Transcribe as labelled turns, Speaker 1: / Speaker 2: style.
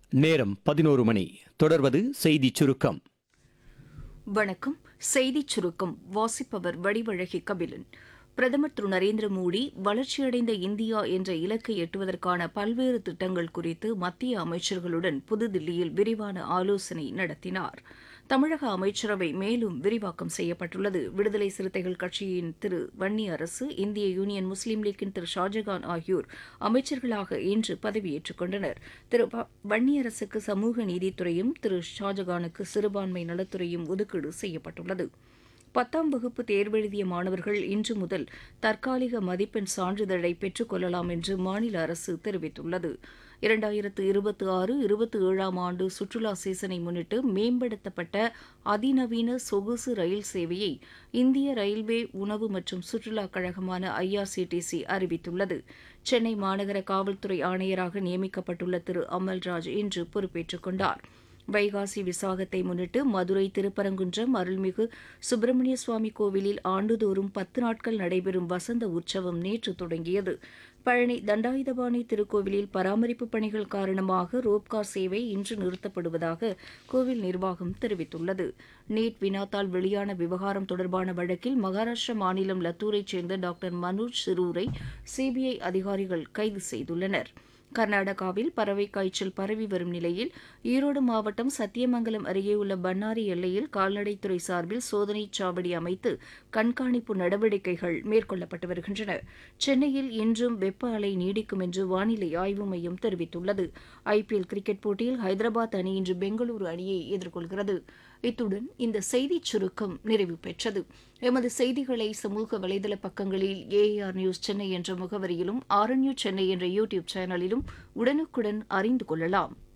Speaker 1: நேரம் பதினோரு மணி தொடர்வது செய்திச் சுருக்கம்
Speaker 2: வணக்கம் செய்திச் சுருக்கம் வாசிப்பவர் வடிவழகி கபிலன் பிரதமர் திரு நரேந்திர மோடி வளர்ச்சியடைந்த இந்தியா என்ற இலக்கை எட்டுவதற்கான பல்வேறு திட்டங்கள் குறித்து மத்திய அமைச்சர்களுடன் புதுதில்லியில் விரிவான ஆலோசனை நடத்தினார் தமிழக அமைச்சரவை மேலும் விரிவாக்கம் செய்யப்பட்டுள்ளது விடுதலை சிறுத்தைகள் கட்சியின் திரு வன்னி அரசு இந்திய யூனியன் முஸ்லீம் லீக்கின் திரு ஷாஜகான் ஆகியோர் அமைச்சர்களாக இன்று பதவியேற்றுக் கொண்டனர் திரு ப- வன்னியரசுக்கு சமூக நீதித்துறையும் திரு ஷாஜகானுக்கு சிறுபான்மை நலத்துறையும் ஒதுக்கீடு செய்யப்பட்டுள்ளது பத்தாம் வகுப்பு தேர்வெழுதிய மாணவர்கள் இன்று முதல் தற்காலிக மதிப்பெண் சான்றிதழை பெற்றுக் கொள்ளலாம் என்று மாநில அரசு தெரிவித்துள்ளது இரண்டாயிரத்து இருபத்தி ஆறு இருபத்தி ஏழாம் ஆண்டு சுற்றுலா சீசனை முன்னிட்டு மேம்படுத்தப்பட்ட அதிநவீன சொகுசு ரயில் சேவையை இந்திய ரயில்வே உணவு மற்றும் சுற்றுலாக் கழகமான ஐஆர்சிடிசி அறிவித்துள்ளது சென்னை மாநகர காவல்துறை ஆணையராக நியமிக்கப்பட்டுள்ள திரு அமல்ராஜ் இன்று பொறுப்பேற்றுக் கொண்டார் வைகாசி விசாகத்தை முன்னிட்டு மதுரை திருப்பரங்குன்றம் அருள்மிகு சுப்பிரமணிய சுவாமி கோவிலில் ஆண்டுதோறும் பத்து நாட்கள் நடைபெறும் வசந்த உற்சவம் நேற்று தொடங்கியது பழனி தண்டாயுதபாணி திருக்கோவிலில் பராமரிப்பு பணிகள் காரணமாக ரோப்கார் சேவை இன்று நிறுத்தப்படுவதாக கோவில் நிர்வாகம் தெரிவித்துள்ளது நீட் வினாத்தால் வெளியான விவகாரம் தொடர்பான வழக்கில் மகாராஷ்டிர மாநிலம் லத்தூரைச் சேர்ந்த டாக்டர் மனோஜ் சிரூரை சிபிஐ அதிகாரிகள் கைது செய்துள்ளனர் கர்நாடகாவில் பறவை காய்ச்சல் பரவி வரும் நிலையில் ஈரோடு மாவட்டம் சத்தியமங்கலம் அருகே உள்ள பன்னாரி எல்லையில் கால்நடைத்துறை சார்பில் சோதனைச் சாவடி அமைத்து கண்காணிப்பு நடவடிக்கைகள் மேற்கொள்ளப்பட்டு வருகின்றன சென்னையில் இன்றும் வெப்ப அலை நீடிக்கும் என்று வானிலை ஆய்வு மையம் தெரிவித்துள்ளது ஐபிஎல் கிரிக்கெட் போட்டியில் ஹைதராபாத் அணி இன்று பெங்களூரு அணியை எதிர்கொள்கிறது இத்துடன் இந்த செய்திச் சுருக்கம் நிறைவு பெற்றது எமது செய்திகளை சமூக வலைதள பக்கங்களில் ஏஆர் நியூஸ் சென்னை என்ற முகவரியிலும் ஆர்என்யூ சென்னை என்ற யூடியூப் சேனலிலும் உடனுக்குடன் அறிந்து கொள்ளலாம்